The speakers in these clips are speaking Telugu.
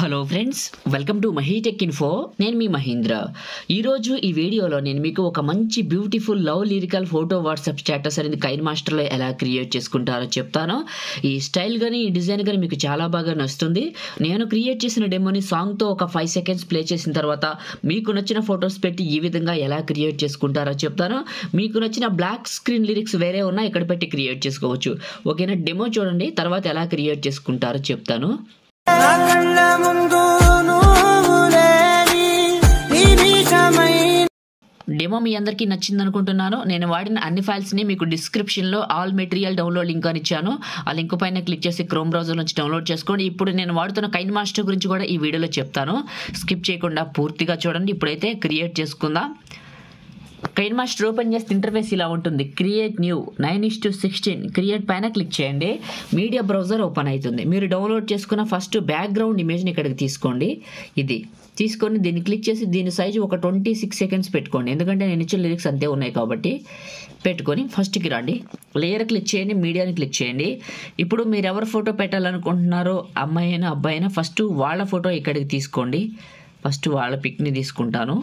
hello friends welcome to MahiTech info నేను మీ మహీంద్ర ఈరోజు ఈ వీడియోలో నేను మీకు ఒక మంచి beautiful love lyrical photo WhatsApp status అనేది కైన్ మాస్టర్లో ఎలా క్రియేట్ చేసుకుంటారో చెప్తాను ఈ స్టైల్ కానీ ఈ డిజైన్ కానీ మీకు చాలా బాగా నచ్చుతుంది నేను క్రియేట్ చేసిన డెమోని సాంగ్తో ఒక ఫైవ్ సెకండ్స్ ప్లే చేసిన తర్వాత మీకు నచ్చిన ఫొటోస్ పెట్టి ఈ విధంగా ఎలా క్రియేట్ చేసుకుంటారో చెప్తాను మీకు నచ్చిన బ్లాక్ స్క్రీన్ లిరిక్స్ వేరే ఉన్నా ఇక్కడ పెట్టి క్రియేట్ చేసుకోవచ్చు ఓకేనా డెమో చూడండి తర్వాత ఎలా క్రియేట్ చేసుకుంటారో చెప్తాను నా కళ్ళ ముందు నువ్వు లేని నిమిషమైన డెమో మీ అందరికీ నచ్చింది అనుకుంటున్నాను నేను వాడిన అన్ని ఫైల్స్ని మీకు డిస్క్రిప్షన్లో ఆల్ మెటీరియల్ డౌన్లోడ్ లింక్ అని ఇచ్చాను ఆ లింక్ పైన క్లిక్ చేసి క్రోమ్ బ్రౌజర్ నుంచి డౌన్లోడ్ చేసుకోండి ఇప్పుడు నేను వాడుతున్న కైన్ మాస్టర్ గురించి కూడా ఈ వీడియోలో చెప్తాను స్కిప్ చేయకుండా పూర్తిగా చూడండి ఇప్పుడైతే క్రియేట్ చేసుకుందాం కైన్ మాస్టర్ ఓపెన్ చేస్తే ఇంటర్ఫేస్ ఇలా ఉంటుంది create new nine is to sixteen create పైన క్లిక్ చేయండి మీడియా బ్రౌజర్ ఓపెన్ అవుతుంది మీరు డౌన్లోడ్ చేసుకున్న ఫస్ట్ బ్యాక్గ్రౌండ్ ఇమేజ్ని ఇక్కడికి తీసుకోండి ఇది తీసుకొని దీన్ని క్లిక్ చేసి దీని సైజు ఒక ట్వంటీ సిక్స్ సెకండ్స్ పెట్టుకోండి ఎందుకంటే నేను ఇచ్చిన లిరిక్స్ అంతే ఉన్నాయి కాబట్టి పెట్టుకొని ఫస్ట్కి రండి లేయర్ క్లిక్ చేయండి మీడియాని క్లిక్ చేయండి ఇప్పుడు మీరు ఎవరు ఫోటో పెట్టాలనుకుంటున్నారో అమ్మాయి అయినా అబ్బాయి అయినా ఫస్ట్ వాళ్ళ ఫోటో ఇక్కడికి తీసుకోండి ఫస్ట్ వాళ్ళ పిక్ని తీసుకుంటాను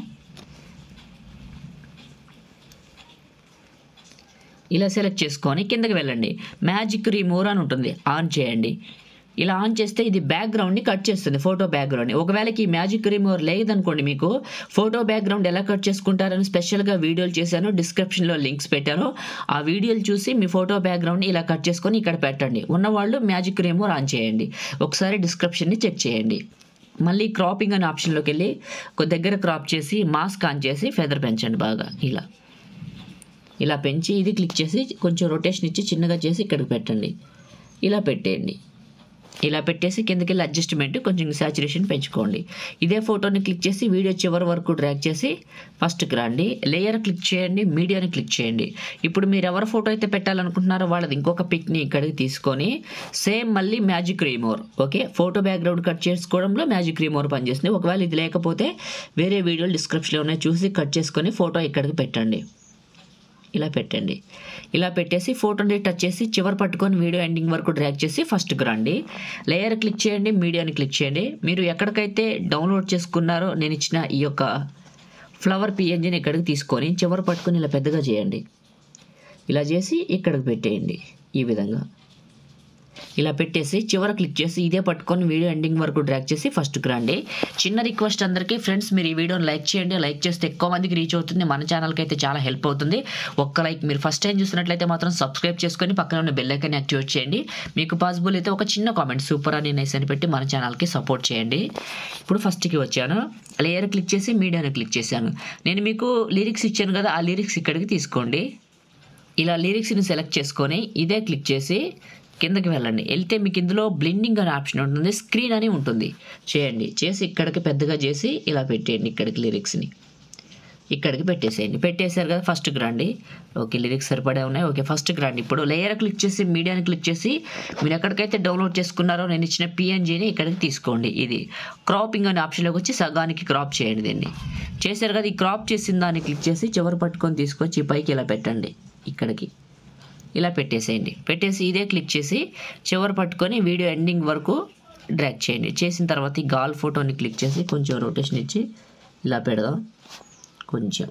ఇలా సెలెక్ట్ చేసుకొని కిందకి వెళ్ళండి మ్యాజిక్ రిమూవ్ అని ఉంటుంది ఆన్ చేయండి ఇలా ఆన్ చేస్తే ఇది బ్యాక్గ్రౌండ్ని కట్ చేస్తుంది ఫోటో బ్యాక్గ్రౌండ్ని ఒకవేళ ఈ మ్యాజిక్ రిమూవర్ లేదనుకోండి మీకు ఫోటో బ్యాక్గ్రౌండ్ ఎలా కట్ చేసుకుంటారని స్పెషల్గా వీడియోలు చేశాను డిస్క్రిప్షన్లో లింక్స్ పెట్టాను ఆ వీడియోలు చూసి మీ ఫోటో బ్యాక్గ్రౌండ్ని ఇలా కట్ చేసుకొని ఇక్కడ పెట్టండి ఉన్నవాళ్ళు మ్యాజిక్ రిమూవర్ ఆన్ చేయండి ఒకసారి డిస్క్రిప్షన్ని చెక్ చేయండి మళ్ళీ క్రాపింగ్ అనే ఆప్షన్లోకి వెళ్ళి కొద్ది దగ్గర క్రాప్ చేసి మాస్క్ ఆన్ చేసి ఫెదర్ పెంచండి బాగా ఇలా ఇలా పెంచి ఇది క్లిక్ చేసి కొంచెం రొటేషన్ ఇచ్చి చిన్నగా చేసి ఇక్కడికి పెట్టండి ఇలా పెట్టేయండి ఇలా పెట్టేసి కిందకి వెళ్ళి అడ్జస్ట్మెంట్ కొంచెం సాచురేషన్ పెంచుకోండి ఇదే ఫోటోని క్లిక్ చేసి వీడియో చివరి వరకు డ్రాగ్ చేసి ఫస్ట్కి రండి లేయర్ క్లిక్ చేయండి మీడియాని క్లిక్ చేయండి ఇప్పుడు మీరు ఎవరి ఫోటో అయితే పెట్టాలనుకుంటున్నారో వాళ్ళది ఇంకొక పిక్ని ఇక్కడికి తీసుకొని సేమ్ మళ్ళీ magic remover okay photo background cut చేసుకోవడంలో మ్యాజిక్ రీమోర్ పనిచేస్తుంది ఒకవేళ ఇది లేకపోతే వేరే వీడియోలు డిస్క్రిప్షన్లో ఉన్నాయి చూసి కట్ చేసుకొని ఫోటో ఇక్కడికి పెట్టండి ఇలా పెట్టండి ఇలా పెట్టేసి ఫోటోని టచ్ చేసి చివరి పట్టుకొని వీడియో ఎండింగ్ వరకు డ్రాగ్ చేసి ఫస్ట్కి రండి లేయర్ క్లిక్ చేయండి మీడియాని క్లిక్ చేయండి మీరు ఎక్కడికైతే డౌన్లోడ్ చేసుకున్నారో నేను ఇచ్చిన ఈ యొక్క ఫ్లవర్ పిఎన్జిని ఇక్కడికి తీసుకొని చివరి పట్టుకొని ఇలా పెద్దగా చేయండి ఇలా చేసి ఇక్కడికి పెట్టేయండి ఈ విధంగా ఇలా పెట్టేసి చివర క్లిక్ చేసి ఇదే పట్టుకొని వీడియో ఎండింగ్ వరకు డ్రాగ్ చేసి ఫస్ట్కి రండి చిన్న రిక్వెస్ట్ అందరికీ ఫ్రెండ్స్ మీరు ఈ వీడియోని లైక్ చేయండి లైక్ చేస్తే ఎక్కువ మందికి రీచ్ అవుతుంది మన ఛానల్కి అయితే చాలా హెల్ప్ అవుతుంది ఒక్క లైక్ మీరు ఫస్ట్ టైం చూసినట్లయితే మాత్రం సబ్స్క్రైబ్ చేసుకొని పక్కన ఉన్న బెల్ ఐకాన్ యాక్టివేట్ చేయండి మీకు పాసిబుల్ అయితే ఒక చిన్న కామెంట్ సూపర్ అని నైస్ అని పెట్టి మన ఛానల్కి సపోర్ట్ చేయండి ఇప్పుడు ఫస్ట్కి వచ్చాను లేయర్ క్లిక్ చేసి మీడియాని క్లిక్ చేశాను నేను మీకు లిరిక్స్ ఇచ్చాను కదా ఆ లిరిక్స్ ఇక్కడికి తీసుకోండి ఇలా లిరిక్స్ని సెలెక్ట్ చేసుకొని ఇదే క్లిక్ చేసి కిందకి వెళ్ళండి వెళ్తే మీకు ఇందులో బ్లెండింగ్ అనే ఆప్షన్ ఉంటుంది స్క్రీన్ అని ఉంటుంది చేయండి చేసి ఇక్కడికి పెద్దగా చేసి ఇలా పెట్టేయండి ఇక్కడికి లిరిక్స్ని ఇక్కడికి పెట్టేసేయండి పెట్టేశారు కదా ఫస్ట్కి రండి ఓకే లిరిక్స్ సరిపడే ఉన్నాయి ఓకే ఫస్ట్కి రండి ఇప్పుడు లేయర్ క్లిక్ చేసి మీడియాని క్లిక్ చేసి మీరు ఎక్కడికైతే డౌన్లోడ్ చేసుకున్నారో నేను ఇచ్చిన పిఎన్జీని ఇక్కడికి తీసుకోండి ఇది క్రాపింగ్ అనే ఆప్షన్లోకి వచ్చి సగానికి క్రాప్ చేయండి దీన్ని చేశారు కదా ఈ క్రాప్ చేసిన దాన్ని క్లిక్ చేసి చివరి పట్టుకొని తీసుకొచ్చి పైకి ఇలా పెట్టండి ఇక్కడికి ఇలా పెట్టేసేయండి పెట్టేసి ఇదే క్లిక్ చేసి చివరి పట్టుకొని వీడియో ఎండింగ్ వరకు డ్రాగ్ చేయండి చేసిన తర్వాత ఈ గాల్ ఫోటోని క్లిక్ చేసి కొంచెం రొటేషన్ ఇచ్చి ఇలా పెడదాం కొంచెం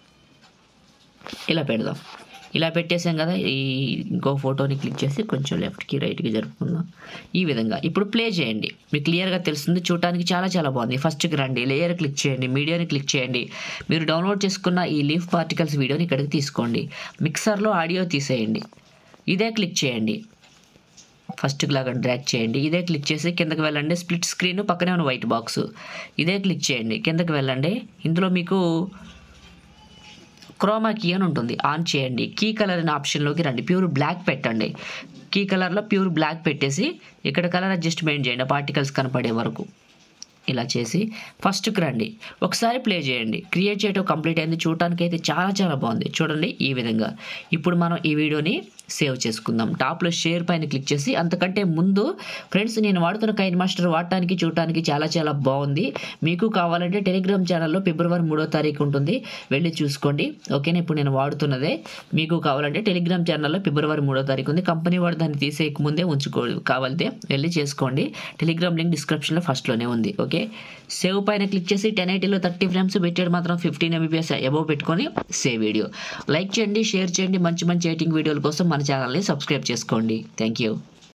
ఇలా పెడదాం ఇలా పెట్టేసాం కదా ఈ ఇంకో ఫోటోని క్లిక్ చేసి కొంచెం లెఫ్ట్కి రైట్కి జరుపుకుందాం ఈ విధంగా ఇప్పుడు ప్లే చేయండి మీకు క్లియర్గా తెలుస్తుంది చూడటానికి చాలా చాలా బాగుంది ఫస్ట్కి రండి లేయర్ క్లిక్ చేయండి మీడియాని క్లిక్ చేయండి మీరు డౌన్లోడ్ చేసుకున్న ఈ లీఫ్ పార్టికల్స్ వీడియోని ఇక్కడికి తీసుకోండి మిక్సర్లో ఆడియో తీసేయండి ఇదే క్లిక్ చేయండి ఫస్ట్ లాగా డ్రాక్ చేయండి ఇదే క్లిక్ చేసి కిందకి వెళ్ళండి స్ప్లిట్ స్క్రీన్ పక్కనే ఉన్న వైట్ బాక్స్ ఇదే క్లిక్ చేయండి కిందకి వెళ్ళండి ఇందులో మీకు క్రోమా కీ అని ఉంటుంది ఆన్ చేయండి కీ కలర్ అనే ఆప్షన్లోకి రండి ప్యూర్ బ్లాక్ పెట్టండి కీ కలర్లో ప్యూర్ బ్లాక్ పెట్టేసి ఇక్కడ కలర్ అడ్జస్ట్మెంట్ చేయండి పార్టికల్స్ కనపడే వరకు ఇలా చేసి ఫస్ట్కి రండి ఒకసారి ప్లే చేయండి క్రియేట్ చేయడం కంప్లీట్ అయింది చూడటానికి అయితే చాలా చాలా బాగుంది చూడండి ఈ విధంగా ఇప్పుడు మనం ఈ వీడియోని సేవ్ చేసుకుందాం టాప్లో షేర్ పైన క్లిక్ చేసి అంతకంటే ముందు ఫ్రెండ్స్ నేను వాడుతున్న కైన్ మాస్టర్ వాడటానికి చూడటానికి చాలా చాలా బాగుంది మీకు కావాలంటే టెలిగ్రామ్ ఛానల్లో ఫిబ్రవరి మూడో తారీఖు ఉంటుంది వెళ్ళి చూసుకోండి ఓకేనా ఇప్పుడు నేను వాడుతున్నదే మీకు కావాలంటే టెలిగ్రామ్ ఛానల్లో ఫిబ్రవరి మూడో తారీఖు ఉంది కంపెనీ వాడు దాన్ని తీసేయక ముందే ఉంచుకో కావాలంటే వెళ్ళి చేసుకోండి టెలిగ్రామ్ లింక్ డిస్క్రిప్షన్లో ఫస్ట్లోనే ఉంది ఓకే సేవ్ పైన క్లిక్ చేసి టెన్ ఎయిటీలో థర్టీ ఫ్రేమ్స్ పెట్టాడు మాత్రం ఫిఫ్టీన్ ఎంబీపీఎస్ అబోవ్ పెట్టుకొని సేవ్ వీడియో లైక్ చేయండి షేర్ చేయండి మంచి మంచి ఎయిటింగ్ వీడియోల కోసం మన ఛానల్ని సబ్స్క్రైబ్ చేసుకోండి థ్యాంక్ యూ